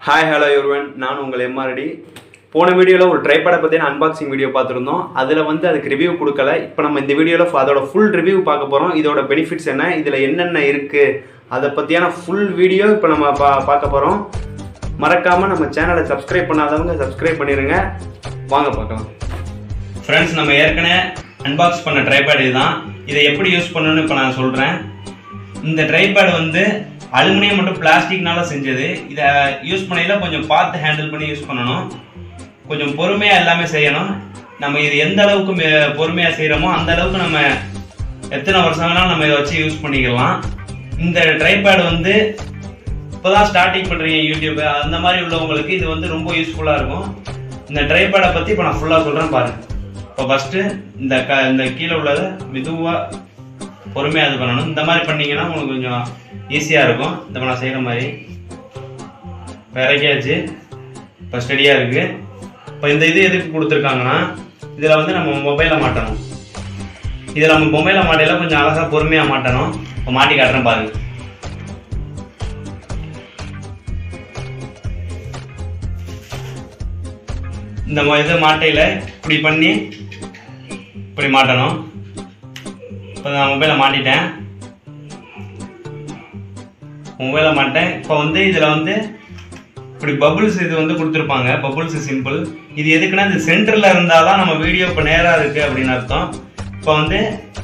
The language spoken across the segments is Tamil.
ஹாய் ஹலோ யுவன் நான் உங்கள் எம்ஆர்டி போன வீடியோவில் ஒரு ட்ரைபேடை பற்றின அன்பாக்சிங் வீடியோ பார்த்துருந்தோம் அதில் வந்து அதுக்கு ரிவ்யூ கொடுக்கல இப்போ நம்ம இந்த வீடியோவில் அதோட ஃபுல் ரிவ்யூ பார்க்க போகிறோம் இதோட பெனிஃபிட்ஸ் என்ன இதில் என்னென்ன இருக்குது அதை பற்றியான ஃபுல் வீடியோ இப்போ நம்ம பா பார்க்க போகிறோம் மறக்காமல் நம்ம சேனலை சப்ஸ்கிரைப் பண்ணாதவங்க சப்ஸ்கிரைப் பண்ணிடுங்க வாங்க பார்க்கலாம் ஃப்ரெண்ட்ஸ் நம்ம ஏற்கனவே அன்பாக்ஸ் பண்ண ட்ரைபேட் இதுதான் இதை எப்படி யூஸ் பண்ணணும்னு இப்போ நான் சொல்கிறேன் இந்த ட்ரைபேட் வந்து அலுமினியம் மற்றும் பிளாஸ்டிக்னால செஞ்சது இதை யூஸ் பண்ணையில கொஞ்சம் பார்த்து ஹேண்டில் பண்ணி யூஸ் பண்ணணும் கொஞ்சம் பொறுமையாக எல்லாமே செய்யணும் நம்ம இது எந்த அளவுக்கு மெ- பொறுமையா செய்கிறோமோ அந்த அளவுக்கு நம்ம எத்தனை வருஷம் வேணாலும் நம்ம இதை வச்சு யூஸ் பண்ணிக்கலாம் இந்த ட்ரைபேட் வந்து இப்போதான் ஸ்டார்டிங் பண்ணுறீங்க யூடியூப் அந்த மாதிரி உள்ளவங்களுக்கு இது வந்து ரொம்ப யூஸ்ஃபுல்லாக இருக்கும் இந்த ட்ரைபேடை பற்றி இப்போ நான் ஃபுல்லாக சொல்கிறேன் பாருங்க இப்போ ஃபஸ்ட்டு இந்த க இந்த கீழே உள்ளதை மெதுவாக பொறுமையாக இது பண்ணணும் இந்த மாதிரி பண்ணீங்கன்னா உங்களுக்கு கொஞ்சம் ஈஸியாக இருக்கும் இந்த இப்ப நான் செய்கிற மாதிரி இறக்கியாச்சு இப்போ ஸ்டடியாக இருக்குது இப்போ இந்த இது எதுக்கு கொடுத்துருக்காங்கன்னா இதில் வந்து நம்ம மொபைலை மாட்டணும் இதில் நம்ம மொபைலை மாட்டையில கொஞ்சம் அழகாக பொறுமையாக மாட்டணும் இப்போ மாட்டி காட்டுறேன் பாருங்க இந்த மொ- இது மாட்டையில் இப்படி பண்ணி இப்படி மாட்டணும் இப்போ நான் மொபைலை மாட்டிட்டேன் மொபைலை மாட்டேன் இப்போ வந்து இதில் வந்து இப்படி பபுள்ஸ் இது வந்து கொடுத்துருப்பாங்க பபுள்ஸ் சிம்பிள் இது எதுக்குன்னா இந்த சென்டரில் இருந்தால் தான் நம்ம வீடியோ இப்போ நேராக இருக்குது அப்படின்னு அர்த்தம் இப்போ வந்து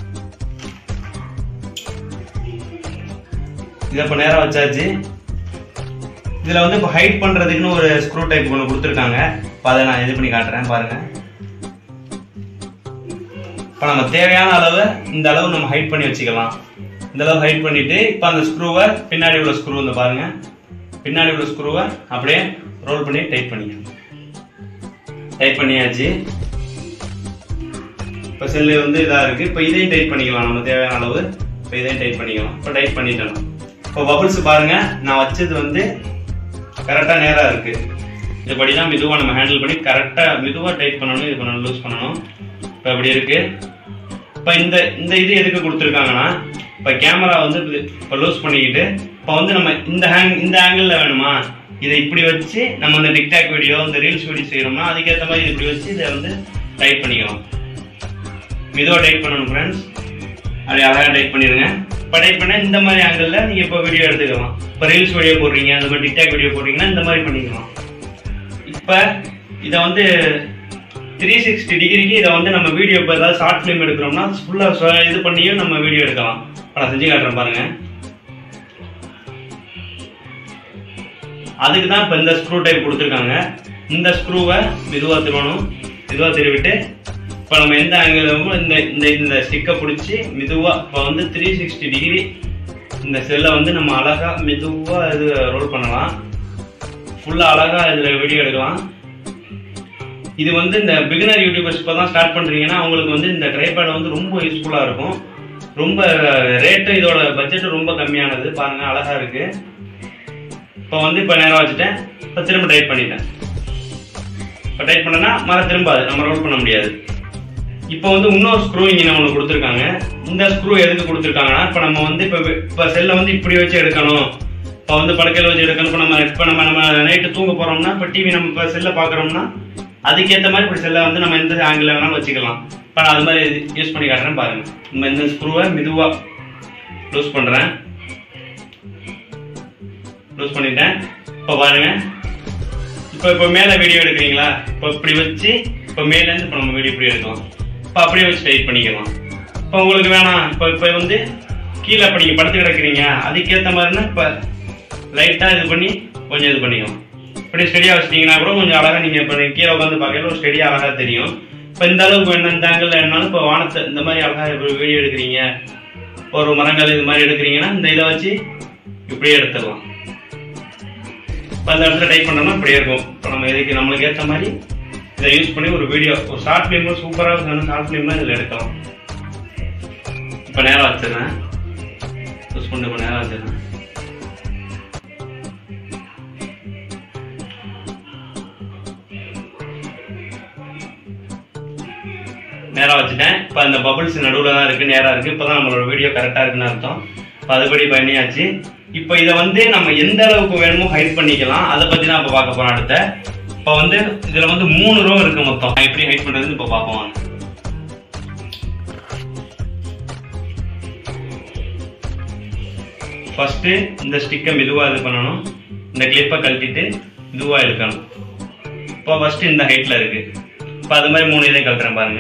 இதை இப்போ நேராக வச்சாச்சு இதில் வந்து இப்போ ஹைட் பண்ணுறதுக்குன்னு ஒரு ஸ்க்ரூ டைப் ஒன்று கொடுத்துருக்காங்க இப்போ அதை நான் இது பண்ணி காட்டுறேன் பாருங்கள் இப்போ நம்ம தேவையான அளவு இந்த அளவு நம்ம ஹைட் பண்ணி வச்சுக்கலாம் இந்த அளவு ஹைட் பண்ணிட்டு இப்போ அந்த ஸ்க்ரூவை பின்னாடி உள்ள ஸ்க்ரூ இந்த பாருங்க பின்னாடி உள்ள ஸ்க்ரூவை அப்படியே ரோல் பண்ணி டைட் பண்ணிக்கணும் டைட் பண்ணியாச்சு இப்போ செல்லு வந்து இதாக இருக்குது இப்போ இதையும் டைட் பண்ணிக்கலாம் நம்ம தேவையான அளவு இப்போ இதையும் டைட் பண்ணிக்கலாம் இப்போ டைட் பண்ணிட்டோம் இப்போ பபிள்ஸ் பாருங்க நான் வச்சது வந்து கரெக்டாக நேராக இருக்கு இதுபடி தான் மெதுவாக நம்ம ஹேண்டில் பண்ணி கரெக்டாக மெதுவாக டைட் பண்ணணும் இது பண்ணணும் லூஸ் பண்ணணும் இப்போ இப்படி இருக்கு இப்போ இந்த இந்த இது எதுக்கு கொடுத்துருக்காங்கன்னா இப்போ கேமரா வந்து இப்போ லூஸ் பண்ணிக்கிட்டு இப்போ வந்து நம்ம இந்த ஹேங் இந்த ஆங்கிளில் வேணுமா இதை இப்படி வச்சு நம்ம இந்த டிக்டாக் வீடியோ இந்த ரீல்ஸ் வீடியோ செய்கிறோம்னா அதுக்கேற்ற மாதிரி இது இப்படி வச்சு இதை வந்து டைப் பண்ணிக்கலாம் மெதுவாக டைப் பண்ணணும் ஃப்ரெண்ட்ஸ் அப்படி அழகாக டைப் பண்ணிடுங்க இப்போ டைப் பண்ண இந்த மாதிரி ஆங்கிளில் நீங்கள் இப்போ வீடியோ எடுத்துக்கலாம் இப்போ ரீல்ஸ் வீடியோ போடுறீங்க அந்த மாதிரி டிக்டாக் வீடியோ போடுறீங்கன்னா இந்த மாதிரி பண்ணிக்கலாம் இப்போ இதை வந்து த்ரீ சிக்ஸ்டி டிகிரிக்கு இதை வந்து நம்ம வீடியோ இப்போ ஏதாவது ஷார்ட் ஃபிலிம் எடுக்கிறோம்னா ஃபுல்லாக இது பண்ணியும் நம்ம வீடியோ எடுக்கலாம் இப்போ நான் செஞ்சு காட்டுறேன் பாருங்க அதுக்கு தான் இப்போ இந்த ஸ்க்ரூ டைப் கொடுத்துருக்காங்க இந்த ஸ்க்ரூவை மெதுவாக திருவணும் மெதுவாக திருவிட்டு இப்போ நம்ம எந்த ஆங்கிள் இந்த இந்த இந்த ஸ்டிக்கை பிடிச்சி மெதுவாக இப்போ வந்து த்ரீ சிக்ஸ்டி டிகிரி இந்த செல்லை வந்து நம்ம அழகாக மெதுவாக இது ரோல் பண்ணலாம் ஃபுல்லாக அழகாக இதில் வீடியோ எடுக்கலாம் இது வந்து இந்த பிகினர் யூடியூபர்ஸ் இப்போ தான் ஸ்டார்ட் பண்ணுறீங்கன்னா அவங்களுக்கு வந்து இந்த ட்ரைபேட் வந்து ரொம்ப யூஸ்ஃபுல்லாக இருக்கும் ரொம்ப ரேட்டு இதோட பட்ஜெட்டு ரொம்ப கம்மியானது பாருங்க அழகா இருக்கு இப்போ வந்து இப்போ நேரம் வச்சுட்டேன் இப்போ திரும்ப டைட் பண்ணிட்டேன் இப்போ டைட் பண்ணனா மர திரும்பாது நம்ம ரோல் பண்ண முடியாது இப்போ வந்து இன்னொரு ஸ்க்ரூ இங்கே ஒன்று கொடுத்துருக்காங்க இந்த ஸ்க்ரூ எதுக்கு கொடுத்துருக்காங்கன்னா இப்போ நம்ம வந்து இப்போ இப்போ செல்லை வந்து இப்படி வச்சு எடுக்கணும் இப்போ வந்து படுக்கையில் வச்சு எடுக்கணும் இப்போ நம்ம இப்போ நம்ம நம்ம நைட்டு தூங்க போகிறோம்னா இப்போ டிவி நம்ம இப்போ செல்லை பார்க்குறோம்னா அதுக்கேற்ற மாதிரி இப்படி செல்லை வந்து நம்ம எந்த ஆங்கிள் வேணாலும் வச்சுக்கலாம் இப்போ நான் அது மாதிரி யூஸ் பண்ணி காட்டுறேன் பாருங்க நம்ம இந்த ஸ்க்ரூவை மெதுவாக லூஸ் பண்ணுறேன் லூஸ் பண்ணிட்டேன் இப்போ பாருங்க இப்போ இப்போ மேலே வீடியோ எடுக்கிறீங்களா இப்போ இப்படி வச்சு இப்போ மேலேருந்து இப்போ நம்ம வீடியோ இப்படி எடுக்கலாம் இப்போ அப்படியே வச்சு டைட் பண்ணிக்கலாம் இப்போ உங்களுக்கு வேணாம் இப்போ இப்போ வந்து கீழே இப்போ நீங்கள் படுத்து கிடக்குறீங்க அதுக்கேற்ற மாதிரினா இப்போ லைட்டாக இது பண்ணி கொஞ்சம் இது பண்ணிக்கலாம் இப்படி ஸ்டெடியாக வச்சிட்டிங்கன்னா கூட கொஞ்சம் அழகாக நீங்கள் இப்போ கீழே உட்காந்து பார்க்கல ஒரு ஸ்டெடியாக அழகாக தெரியும் இப்போ இந்த அளவுக்கு வேணும் இந்த ஆங்கிள் வேணாலும் இப்போ வானத்தை இந்த மாதிரி அழகாக வீடியோ எடுக்கிறீங்க ஒரு மரங்கள் இது மாதிரி எடுக்கிறீங்கன்னா இந்த இதை வச்சு இப்படியே எடுத்துடலாம் இப்போ அந்த இடத்துல டைப் பண்ணோம்னா இப்படியே இருக்கும் இப்போ நம்ம இதுக்கு நம்மளுக்கு ஏற்ற மாதிரி இதை யூஸ் பண்ணி ஒரு வீடியோ ஒரு ஷார்ட் ஃபிலிம் சூப்பராக வேணும் ஷார்ட் ஃபிலிம்லாம் இதில் எடுக்கலாம் இப்போ நேரம் வச்சிடுறேன் யூஸ் பண்ணிட்டு இப்போ நேரம் வச்சிடுறேன் நேராக வச்சுட்டேன் இப்போ அந்த பபிள்ஸ் நடுவில் தான் இருக்குது நேராக இருக்குது இப்போ தான் நம்மளோட வீடியோ கரெக்டாக இருக்குன்னு அர்த்தம் அதுபடி பண்ணியாச்சு இப்போ இதை வந்து நம்ம எந்த அளவுக்கு வேணுமோ ஹைட் பண்ணிக்கலாம் அதை பற்றி தான் இப்போ பார்க்க போகிறோம் அடுத்த இப்போ வந்து இதில் வந்து மூணு ரோ இருக்கு மொத்தம் நான் எப்படி ஹைட் பண்ணுறதுன்னு இப்போ பார்ப்போம் வாங்க. ஃபர்ஸ்ட் இந்த ஸ்டிக்கை மெதுவாக இது பண்ணணும் இந்த கிளிப்பை கழட்டிட்டு மெதுவாக இழுக்கணும் இப்போ ஃபர்ஸ்ட் இந்த ஹைட்டில் இருக்கு இப்போ அது மாதிரி மூணு இதையும் கழட்டுறேன் பாருங்க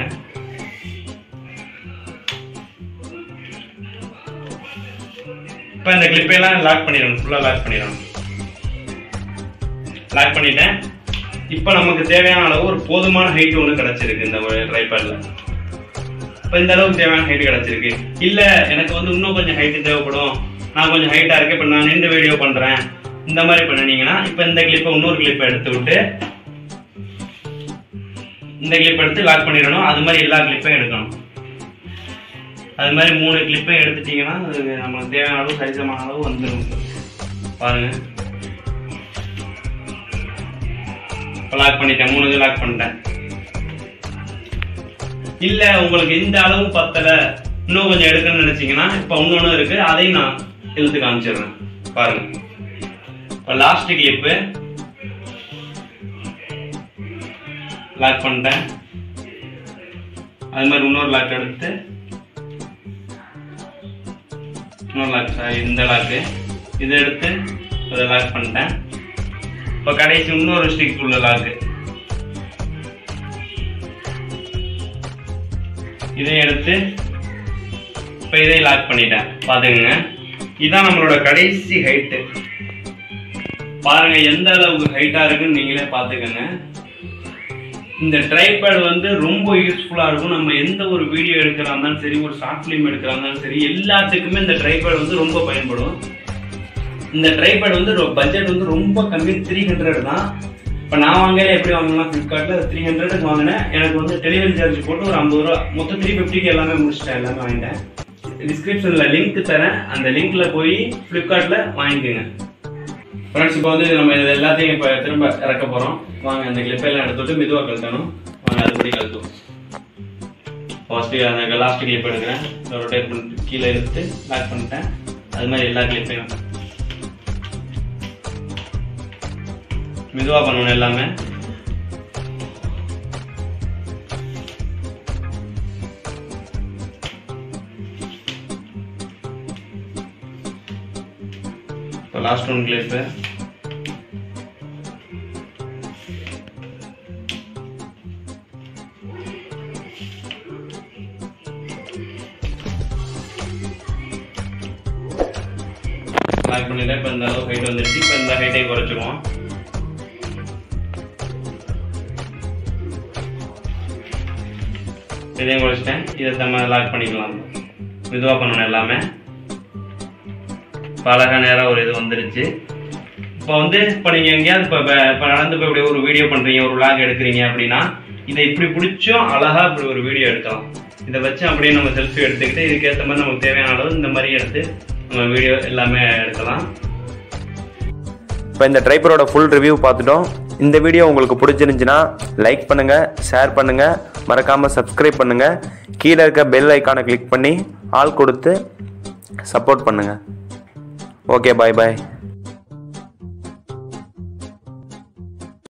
இப்போ இந்த கிளிப்பையெல்லாம் லாக் பண்ணிடணும் ஃபுல்லாக லாக் பண்ணிடணும் லாக் பண்ணிட்டேன் இப்போ நமக்கு தேவையான அளவு ஒரு போதுமான ஹைட் ஒன்று கிடச்சிருக்கு இந்த ட்ரைபேடில் இப்போ இந்த அளவுக்கு தேவையான ஹைட் கிடச்சிருக்கு இல்லை எனக்கு வந்து இன்னும் கொஞ்சம் ஹைட்டு தேவைப்படும் நான் கொஞ்சம் ஹைட்டாக இருக்கேன் இப்போ நான் நின்று வீடியோ பண்ணுறேன் இந்த மாதிரி பண்ணினீங்கன்னா இப்போ இந்த கிளிப்பை இன்னொரு கிளிப்பை எடுத்து விட்டு இந்த கிளிப் எடுத்து லாக் பண்ணிடணும் அது மாதிரி எல்லா கிளிப்பையும் எடுக்கணும் அது மாதிரி மூணு கிளிப்பையும் எடுத்துட்டீங்கன்னா அது நமக்கு தேவையான அளவு சரிசமான அளவு வந்துடும் பாருங்க இப்போ லாக் பண்ணிட்டேன் மூணு இது லாக் பண்ணிட்டேன் இல்ல உங்களுக்கு இந்த அளவு பத்தல இன்னும் கொஞ்சம் எடுக்கணும்னு நினைச்சீங்கன்னா இப்ப இன்னொன்னு இருக்கு அதையும் நான் இழுத்து காமிச்சிடுறேன் பாருங்க இப்போ லாஸ்ட் கிளிப்பு லாக் பண்ணிட்டேன் அது மாதிரி இன்னொரு லாக் எடுத்து இன்னொரு லாக் சாரி இந்த லாக்கு இதை எடுத்து அதை லாக் பண்ணிட்டேன் இப்போ கடைசி இன்னொரு ஸ்டிக் உள்ள லாக்கு இதையும் எடுத்து இப்போ இதை லாக் பண்ணிட்டேன் பார்த்துக்கோங்க இதான் நம்மளோட கடைசி ஹைட்டு பாருங்க எந்த அளவுக்கு ஹைட்டா இருக்குன்னு நீங்களே பார்த்துக்கோங்க இந்த ட்ரைபேட் வந்து ரொம்ப யூஸ்ஃபுல்லா இருக்கும் நம்ம எந்த ஒரு வீடியோ எடுக்கிறா இருந்தாலும் சரி ஒரு ஷார்ட் ஃபிலிம் எடுக்கிறா இருந்தாலும் சரி எல்லாத்துக்குமே இந்த ட்ரைபேட் வந்து ரொம்ப பயன்படும் இந்த ட்ரைபேட் வந்து பட்ஜெட் வந்து ரொம்ப கம்மி த்ரீ ஹண்ட்ரட் தான் இப்போ நான் வாங்கல எப்படி வாங்கலாம் ஃப்ளிப்கார்ட்டில் த்ரீ ஹண்ட்ரட் வாங்கினேன் எனக்கு வந்து டெலிவரி சார்ஜ் போட்டு ஒரு ஐம்பது ரூபா மொத்தம் த்ரீ ஃபிஃப்டிக்கு எல்லாமே முடிச்சிட்டேன் எல்லாமே வாங்கிட்டேன் டிஸ்கிரிப்ஷனில் லிங்க் தரேன் அந்த லிங்க்ல போய் ஃப்ளிப்கார்ட்டில் வாங்கிக்கோங்க ஃப்ரெண்ட்ஸ் இப்போ வந்து நம்ம இது எல்லாத்தையும் இப்போ திரும்ப இறக்க போகிறோம் வாங்க அந்த கிளிப்பெல்லாம் எடுத்துட்டு மெதுவாக கழுத்தணும் வாங்க அதுபடி கழுத்துவோம் ஃபர்ஸ்ட்டு அந்த லாஸ்ட் கிளிப் எடுக்கிறேன் ரொட்டேட் பண்ணிட்டு கீழே எடுத்து லாக் பண்ணிட்டேன் அது மாதிரி எல்லா கிளிப்பையும் மெதுவாக பண்ணணும் எல்லாமே இப்போ லாஸ்ட் ஒன் கிளிப்பு லாக் பண்ணிட்டேன் இப்போ இந்த அளவு ஹைட் வந்துருச்சு இப்போ இந்த ஹைட்டை குறைச்சிருவோம் இதையும் குறைச்சிட்டேன் இதை நம்ம லாக் பண்ணிக்கலாம் மெதுவாக பண்ணணும் எல்லாமே இப்போ அழகா நேராக ஒரு இது வந்துருச்சு இப்போ வந்து இப்போ நீங்கள் எங்கேயாவது இப்போ இப்போ நடந்து போய் இப்படி ஒரு வீடியோ பண்ணுறீங்க ஒரு vlog எடுக்கிறீங்க அப்படின்னா இதை இப்படி பிடிச்சும் அழகா இப்படி ஒரு வீடியோ எடுக்கலாம் இதை வச்சு அப்படியே நம்ம செல்ஃபி எடுத்துக்கிட்டு இதுக்கேற்ற மாதிரி நமக்கு தேவையான அளவு இந்த மாதிரி எடுத்து நம்ம வீடியோ எல்லாமே எடுக்கலாம் இப்போ இந்த ட்ரைப்பரோட ஃபுல் ரிவ்யூ பார்த்துட்டோம் இந்த வீடியோ உங்களுக்கு பிடிச்சிருந்துச்சுன்னா லைக் பண்ணுங்கள் ஷேர் பண்ணுங்கள் மறக்காமல் சப்ஸ்கிரைப் பண்ணுங்கள் கீழே இருக்க பெல் ஐக்கானை கிளிக் பண்ணி ஆள் கொடுத்து சப்போர்ட் பண்ணுங்கள் ஓகே பாய் பாய்